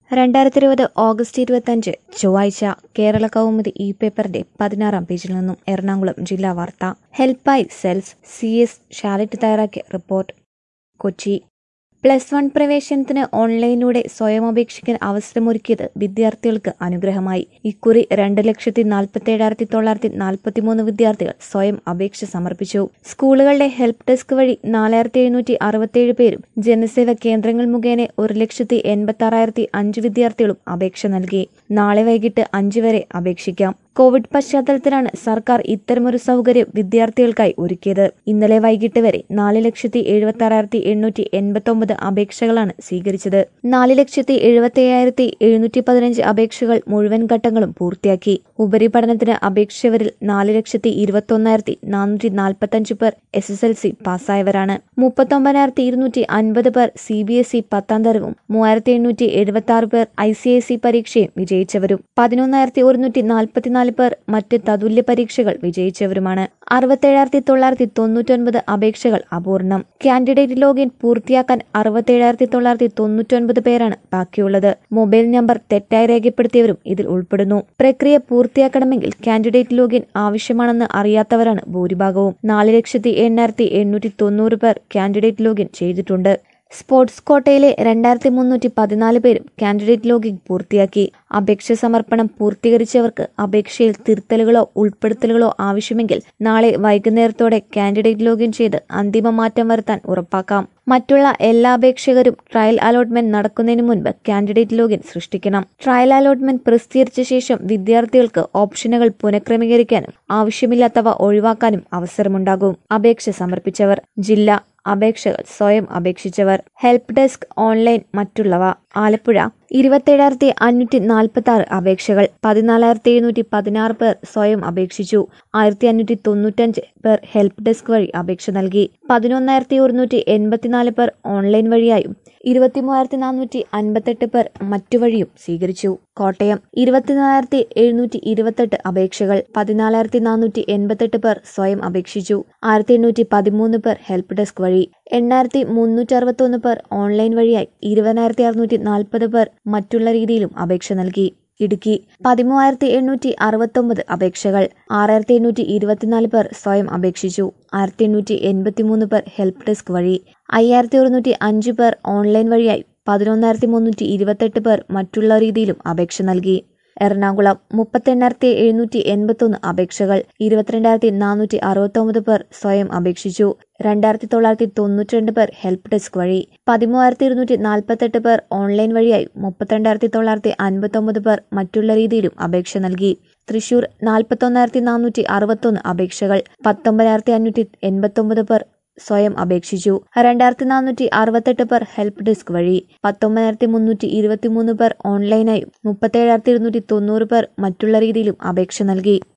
രണ്ടായിരത്തി ഇരുപത് ഓഗസ്റ്റ് ഇരുപത്തഞ്ച് ചൊവ്വാഴ്ച കേരള കൗമുദി ഇ പേപ്പറിന്റെ പതിനാറാം പേജിൽ നിന്നും എറണാകുളം ജില്ലാ വാർത്ത ഹെൽപ്പായി സെൽസ് സി എസ് ഷാലറ്റ് തയ്യാറാക്കിയ റിപ്പോർട്ട് കൊച്ചി പ്ലസ് വൺ പ്രവേശനത്തിന് ഓൺലൈനിലൂടെ സ്വയം അപേക്ഷിക്കാൻ അവസരമൊരുക്കിയത് വിദ്യാർത്ഥികൾക്ക് അനുഗ്രഹമായി ഇക്കുറി രണ്ട് ലക്ഷത്തി നാൽപ്പത്തി ഏഴായിരത്തി തൊള്ളായിരത്തി നാൽപ്പത്തി മൂന്ന് വിദ്യാർത്ഥികൾ സ്വയം അപേക്ഷ സമർപ്പിച്ചു സ്കൂളുകളുടെ ഹെൽപ്പ് ഡെസ്ക് വഴി നാലായിരത്തി എഴുന്നൂറ്റി അറുപത്തിയേഴ് പേരും ജനസേവ കേന്ദ്രങ്ങൾ മുഖേന ഒരു ലക്ഷത്തി എൺപത്തി ആറായിരത്തി അഞ്ച് വിദ്യാർത്ഥികളും അപേക്ഷ നൽകി നാളെ വൈകിട്ട് അഞ്ച് വരെ അപേക്ഷിക്കാം കോവിഡ് പശ്ചാത്തലത്തിലാണ് സർക്കാർ ഇത്തരമൊരു സൗകര്യം വിദ്യാർത്ഥികൾക്കായി ഒരുക്കിയത് ഇന്നലെ വൈകിട്ട് വരെ നാല് ലക്ഷത്തി എഴുപത്തി ആറായിരത്തി എണ്ണൂറ്റി എൺപത്തി ഒമ്പത് അപേക്ഷകളാണ് സ്വീകരിച്ചത് നാല് ലക്ഷത്തി എഴുപത്തി അയ്യായിരത്തി എഴുന്നൂറ്റി പതിനഞ്ച് അപേക്ഷകൾ മുഴുവൻ ഘട്ടങ്ങളും പൂർത്തിയാക്കി ഉപരിപഠനത്തിന് അപേക്ഷിച്ചവരിൽ നാല് ലക്ഷത്തി ഇരുപത്തി ഒന്നായിരത്തി നാനൂറ്റി നാൽപ്പത്തഞ്ച് പേർ എസ് എസ് എൽ സി പാസ്സായവരാണ് മുപ്പത്തൊമ്പതിനായിരത്തി ഇരുന്നൂറ്റി അൻപത് പേർ സി ബി എസ് ഇ പത്താം തരവും മൂവായിരത്തി എണ്ണൂറ്റി എഴുപത്തി ആറ് പേർ ഐ സി എസ് ഇ പരീക്ഷയും വിജയിച്ചവരും പതിനൊന്നായിരത്തി ഒരുന്നൂറ്റി നാൽപ്പത്തിനാല് പേർ മറ്റ് തതുല്യ പരീക്ഷകൾ വിജയിച്ചവരുമാണ് അറുപത്തേഴായിരത്തി തൊള്ളായിരത്തി തൊണ്ണൂറ്റൊൻപത് അപേക്ഷകൾ അപൂർണം കാൻഡിഡേറ്റ് ലോഗിൻ പൂർത്തിയാക്കാൻ അറുപത്തേഴായിരത്തി തൊള്ളായിരത്തി തൊണ്ണൂറ്റൊൻപത് പേരാണ് ബാക്കിയുള്ളത് മൊബൈൽ നമ്പർ തെറ്റായി രേഖപ്പെടുത്തിയവരും ഇതിൽ ഉൾപ്പെടുന്നു പ്രക്രിയ പൂർത്തിയാക്കണമെങ്കിൽ കാൻഡിഡേറ്റ് ലോഗിൻ ആവശ്യമാണെന്ന് അറിയാത്തവരാണ് ഭൂരിഭാഗവും നാല് ലക്ഷത്തി എണ്ണായിരത്തി എണ്ണൂറ്റി തൊണ്ണൂറ് പേർ കാൻഡിഡേറ്റ് ലോഗിൻ ചെയ്തിട്ടുണ്ട് സ്പോർട്സ് കോട്ടയിലെ രണ്ടായിരത്തി മുന്നൂറ്റി പതിനാല് പേരും കാൻഡിഡേറ്റ് ലോഗിൻ പൂർത്തിയാക്കി അപേക്ഷ സമർപ്പണം പൂർത്തീകരിച്ചവർക്ക് അപേക്ഷയിൽ തിരുത്തലുകളോ ഉൾപ്പെടുത്തലുകളോ ആവശ്യമെങ്കിൽ നാളെ വൈകുന്നേരത്തോടെ കാൻഡിഡേറ്റ് ലോഗിൻ ചെയ്ത് അന്തിമ മാറ്റം വരുത്താൻ ഉറപ്പാക്കാം മറ്റുള്ള എല്ലാ അപേക്ഷകരും ട്രയൽ അലോട്ട്മെന്റ് നടക്കുന്നതിന് മുൻപ് കാൻഡിഡേറ്റ് ലോഗിൻ സൃഷ്ടിക്കണം ട്രയൽ അലോട്ട്മെന്റ് പ്രസിദ്ധീകരിച്ച ശേഷം വിദ്യാർത്ഥികൾക്ക് ഓപ്ഷനുകൾ പുനഃക്രമീകരിക്കാനും ആവശ്യമില്ലാത്തവ ഒഴിവാക്കാനും അവസരമുണ്ടാകും അപേക്ഷ സമർപ്പിച്ചവർ ജില്ല അപേക്ഷകൾ സ്വയം അപേക്ഷിച്ചവർ ഹെൽപ്പ് ഡെസ്ക് ഓൺലൈൻ മറ്റുള്ളവ ആലപ്പുഴ ഇരുപത്തേഴായിരത്തി അഞ്ഞൂറ്റി നാൽപ്പത്തി ആറ് അപേക്ഷകൾ പതിനാലായിരത്തി എഴുന്നൂറ്റി പതിനാറ് പേർ സ്വയം അപേക്ഷിച്ചു ആയിരത്തി അഞ്ഞൂറ്റി തൊണ്ണൂറ്റഞ്ച് പേർ ഹെൽപ്പ് ഡെസ്ക് വഴി അപേക്ഷ നൽകി പതിനൊന്നായിരത്തി ഒരുന്നൂറ്റി എൺപത്തിനാല് പേർ ഓൺലൈൻ വഴിയായും ഇരുപത്തിമൂവായിരത്തി നാനൂറ്റി അൻപത്തെട്ട് പേർ മറ്റു വഴിയും സ്വീകരിച്ചു കോട്ടയം ഇരുപത്തിനാലായിരത്തി എഴുന്നൂറ്റി ഇരുപത്തെട്ട് അപേക്ഷകൾ പതിനാലായിരത്തി നാനൂറ്റി എൺപത്തെട്ട് പേർ സ്വയം അപേക്ഷിച്ചു ആയിരത്തി എണ്ണൂറ്റി പതിമൂന്ന് പേർ ഹെൽപ്പ് ഡെസ്ക് വഴി എണ്ണായിരത്തി മുന്നൂറ്റി അറുപത്തൊന്ന് പേർ ഓൺലൈൻ വഴിയായി ഇരുപതിനായിരത്തി അറുന്നൂറ്റി നാൽപ്പത് പേർ മറ്റുള്ള രീതിയിലും അപേക്ഷ നൽകി ഇടുക്കി പതിമൂവായിരത്തി എണ്ണൂറ്റി അറുപത്തൊമ്പത് അപേക്ഷകൾ ആറായിരത്തി എണ്ണൂറ്റി ഇരുപത്തിനാല് പേർ സ്വയം അപേക്ഷിച്ചു ആയിരത്തി എണ്ണൂറ്റി എൺപത്തിമൂന്ന് പേർ ഹെൽപ്പ് ഡെസ്ക് വഴി അയ്യായിരത്തി ഒരുന്നൂറ്റി അഞ്ച് പേർ ഓൺലൈൻ വഴിയായി പതിനൊന്നായിരത്തി മുന്നൂറ്റി ഇരുപത്തെട്ട് പേർ മറ്റുള്ള രീതിയിലും അപേക്ഷ നൽകി എറണാകുളം മുപ്പത്തെണ്ണായിരത്തി എഴുന്നൂറ്റി എൺപത്തൊന്ന് അപേക്ഷകൾ ഇരുപത്തിരണ്ടായിരത്തി നാനൂറ്റി അറുപത്തൊമ്പത് പേർ സ്വയം അപേക്ഷിച്ചു രണ്ടായിരത്തി തൊള്ളായിരത്തി തൊണ്ണൂറ്റിരണ്ട് പേർ ഹെൽപ്പ് ഡെസ്ക് വഴി പതിമൂവായിരത്തി ഇരുന്നൂറ്റി നാൽപ്പത്തെട്ട് പേർ ഓൺലൈൻ വഴിയായി മുപ്പത്തിരണ്ടായിരത്തി തൊള്ളായിരത്തി അൻപത്തൊമ്പത് പേർ മറ്റുള്ള രീതിയിലും അപേക്ഷ നൽകി തൃശൂർ നാൽപ്പത്തൊന്നായിരത്തി നാനൂറ്റി അറുപത്തൊന്ന് അപേക്ഷകൾ പത്തൊമ്പതിനായിരത്തി അഞ്ഞൂറ്റി എൺപത്തൊമ്പത് പേർ സ്വയം അപേക്ഷിച്ചു രണ്ടായിരത്തി നാനൂറ്റി അറുപത്തെട്ട് പേർ ഹെൽപ്പ് ഡെസ്ക് വഴി പത്തൊമ്പതിനായിരത്തി മുന്നൂറ്റി ഇരുപത്തിമൂന്ന് പേർ ഓൺലൈനായും മുപ്പത്തേഴായിരത്തി ഇരുന്നൂറ്റി തൊണ്ണൂറ് പേർ മറ്റുള്ള രീതിയിലും അപേക്ഷ നൽകി